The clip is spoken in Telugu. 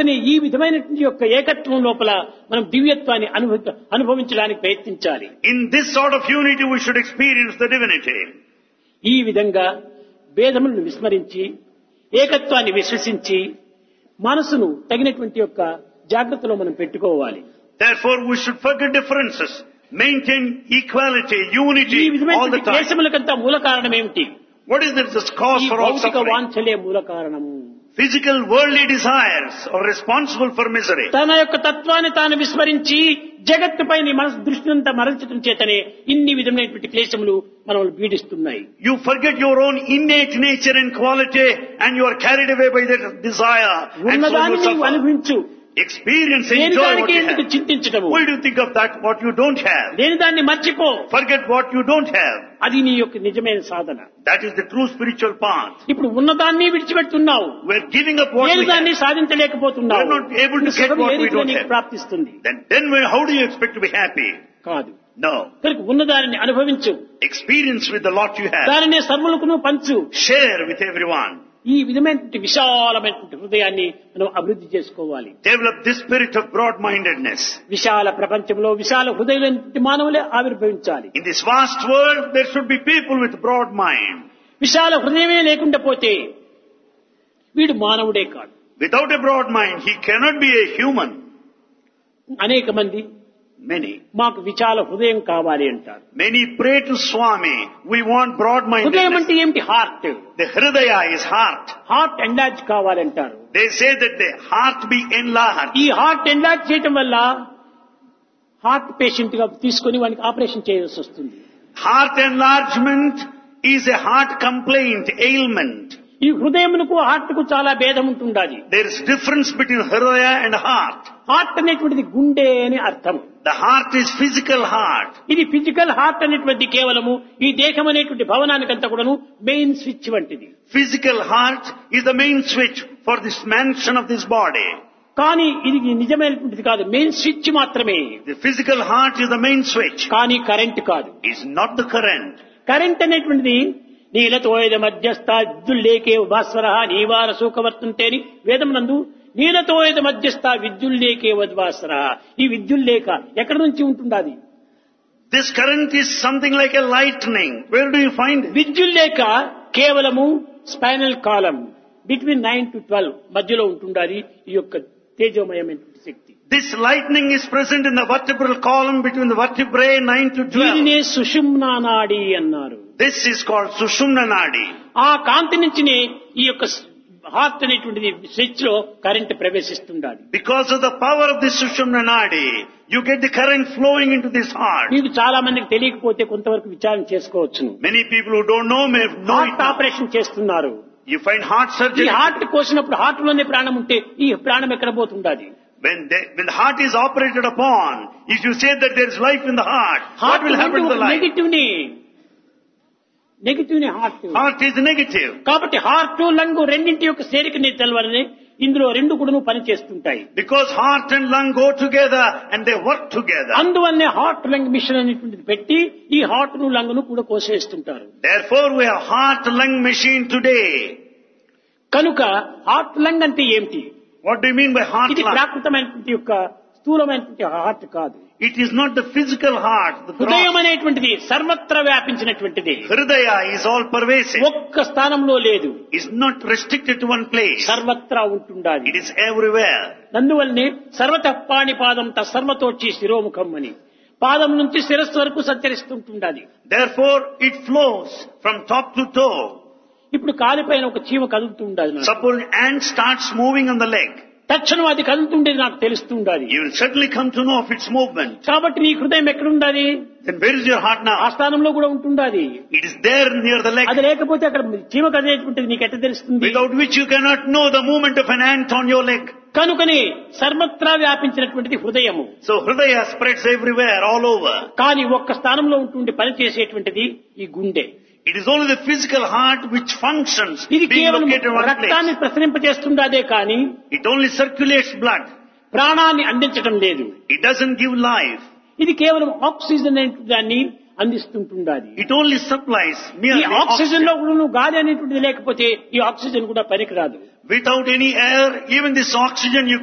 కనుకనే ఈ విధమైనటువంటి యొక్క ఏకత్వం లోపల మనం దివ్యత్వాన్ని అనుభవ అనుభవించడానికి ప్రయత్నించాలి In this sort of unity we should experience the divinity. ఈ విధంగా భేదములను విస్మరించి ఏకత్వాన్ని విశ్వసించి మనసును తగినటువంటి యొక్క జాగ్రత్తలో మనం పెట్టుకోవాలి Therefore we should forget differences, maintain equality, ఈ unity all the విధమైనటువంటి time. క్లేశములకంతా మూల కారణం ఏమిటి What is this cause ఈ for all భౌతిక suffering? వాంఛలే మూల కారణము Physical worldly desires are responsible for misery. తన యొక్క తత్వాన్ని తాను విస్మరించి జగత్తుపై నీ మనసు దృష్టినంతా మరల్చడం చేతనే ఇన్ని విధమైనటువంటి క్లేశములు మనల్ని పీడిస్తున్నాయి You forget your own innate nature and quality and you are carried away by that desire and so ఉన్నదాన్ని you నీవు suffer. అనుభవించు Experience, దేని enjoy what దానికి you ఎందుకు have. చింతించడము Why do you think of that what you don't have? దేని దాన్ని మర్చిపో Forget what you don't have. అది నీ యొక్క నిజమైన సాధన That is the true spiritual path. ఇప్పుడు ఉన్నదాన్ని విడిచిపెడుతున్నావు We're giving up what లేని we have. దాన్ని సాధించలేకపోతున్నావు We're not able to ఇప్పుడు get సుఖం what ఏ we రీతిలో don't నీకు have. ప్రాప్తిస్తుంది Then, then we- how do you expect to be happy? కాదు No. కనుక ఉన్నదానిని అనుభవించు Experience with the lot you have. దానిని సర్వులకును పంచు Share with everyone. ఈ విధమైనటువంటి విశాలమైనటువంటి హృదయాన్ని మనం అభివృద్ధి చేసుకోవాలి Develop this spirit of broad-mindedness. విశాల ప్రపంచంలో విశాల హృదయమైనటువంటి మానవులే ఆవిర్భవించాలి In this vast world, there should be people with broad mind. విశాల హృదయమే లేకుండా పోతే వీడు మానవుడే కాదు Without a broad mind, he cannot be a human. అనేక మంది Many. మాకు విశాల హృదయం కావాలి అంటారు Many pray to Swami, we want హృదయం broad-mindedness. అంటే ఏమిటి heart The Hridaya is heart. Heart enlarge కావాలంటారు They say that the heart be enlarged. ఈ హార్ట్ ఎండాజ్ చేయటం వల్ల హార్ట్ పేషెంట్ గా తీసుకొని వానికి ఆపరేషన్ చేయాల్సి వస్తుంది Heart enlargement is a heart complaint, ailment. ఈ హృదయమునకు హార్ట్ కు చాలా భేదం ఉంటుండాలి There is difference between Hridaya and heart. Heart అనేటువంటిది గుండె అని అర్థం The heart is physical heart. ఇది ఫిజికల్ హార్ట్ అనేటువంటి కేవలము ఈ దేహం అనేటువంటి భవనానికంతా కూడాను మెయిన్ స్విచ్ వంటిది Physical heart is the main switch for this mansion of this body. కానీ ఇది నిజమైనటువంటిది కాదు మెయిన్ స్విచ్ మాత్రమే The physical heart is the main switch. కానీ కరెంట్ కాదు Is not the current. Current అనేటువంటిది నీలతోయద మధ్యస్థ విద్యుల్లేకే భాస్వర నీవార సూకవర్తుంటే అని వేదమునందు నీలతోయద మధ్యస్థ విద్యుల్లేకే వద్వాస్వర ఈ విద్యుల్లేక ఎక్కడి నుంచి ఉంటుండాది This current is something like a lightning. Where do you find it? విద్యుల్లేక కేవలము spinal column between nine to twelve మధ్యలో ఉంటుండాలి ఈ యొక్క తేజోమయమైనటువంటి శక్తి This lightning is present in the vertebral column between the vertebrae 9 to 12. దీనినే సుషుమ్నా నాడి అన్నారు This is called Sushumna Nadi. ఆ కాంతి నుంచినే ఈ యొక్క హార్ట్ అనేటువంటిది స్విచ్ లో కరెంట్ ప్రవేశిస్తుండాలి Because of the power of this Sushumna Nadi, you get the current flowing into this heart. మీకు చాలా మందికి తెలియకపోతే కొంతవరకు విచారణ చేసుకోవచ్చును Many people who don't know may know it heart now. Operation చేస్తున్నారు You find heart ఈ surgery. హార్ట్ కోసినప్పుడు హార్ట్ లోనే ప్రాణం ఉంటే ఈ ప్రాణం ఎక్కడ పోతుండాలి When, they, when the heart is operated upon, if you say that there is life in the heart, what heart will happen to the life? Negative ని నెగిటివ్ ని హార్ట్ Heart is negative. కాబట్టి హార్ట్ లంగ్ రెండింటి యొక్క చేరికని తెలవాలని ఇందులో రెండు కూడా పని చేస్తుంటాయి Because heart and lung go together and they work together. అందువల్లనే హార్ట్ లంగ్ మిషన్ అనేటువంటిది పెట్టి ఈ హార్ట్ ను లంగ్ ను కూడా కోసేస్తుంటారు Therefore we have heart lung machine today. కనుక హార్ట్ లంగ్ అంటే ఏమిటి What do you mean by heart ఇది lung? ప్రాకృతమైనటువంటి యొక్క స్థూలమైనటువంటి హార్ట్ కాదు It is not the physical heart. The హృదయం gross. అనేటువంటిది సర్వత్ర వ్యాపించినటువంటిది Hridaya is all pervasive. ఒక్క స్థానంలో లేదు It's not restricted to one place. సర్వత్రా ఉంటుండాలి It is everywhere. అందువల్లనే సర్వత పాణిపాదం సర్వతోచి శిరోముఖం అని పాదం నుంచి శిరస్సు వరకు సంచరిస్తుంటుండాలి Therefore it flows from top to toe. ఇప్పుడు కాలిపైన ఒక చీమ కదులుతూ ఉండాలి నాకు. Suppose an ant starts moving on the leg. తక్షణం అది కదులుతుండేది నాకు తెలుస్తూ ఉండాలి You will certainly come to know of its movement. కాబట్టి నీ హృదయం ఎక్కడ ఉండాలి Then where is your heart ఆ now? స్థానంలో కూడా ఉంటుండాలి It is there near the leg. అది లేకపోతే అక్కడ చీమ కదిలేటువంటిది నీకు ఎట్ట తెలుస్తుంది Without which you cannot know the movement of an ant on your leg. కనుకనే సర్వత్రా వ్యాపించినటువంటిది హృదయము So Hridaya spreads everywhere, all over. కానీ ఒక్క స్థానంలో ఉంటుండి పనిచేసేటువంటిది ఈ గుండె It is only the physical heart which functions ఇది being కేవలం located in one రక్తాన్ని place. ప్రసరింపజేస్తుండదే కానీ It only circulates blood. ప్రాణాన్ని అందించడం లేదు It doesn't give life. ఇది కేవలం ఆక్సిజన్ అనే దాన్ని అందిస్తుంటుండాలి It only supplies ఈ merely ఆక్సిజన్ oxygen. లో కూడా నువ్వు గాలి అనేటువంటిది లేకపోతే ఈ ఆక్సిజన్ కూడా పనికిరాదు Without any air, even this oxygen you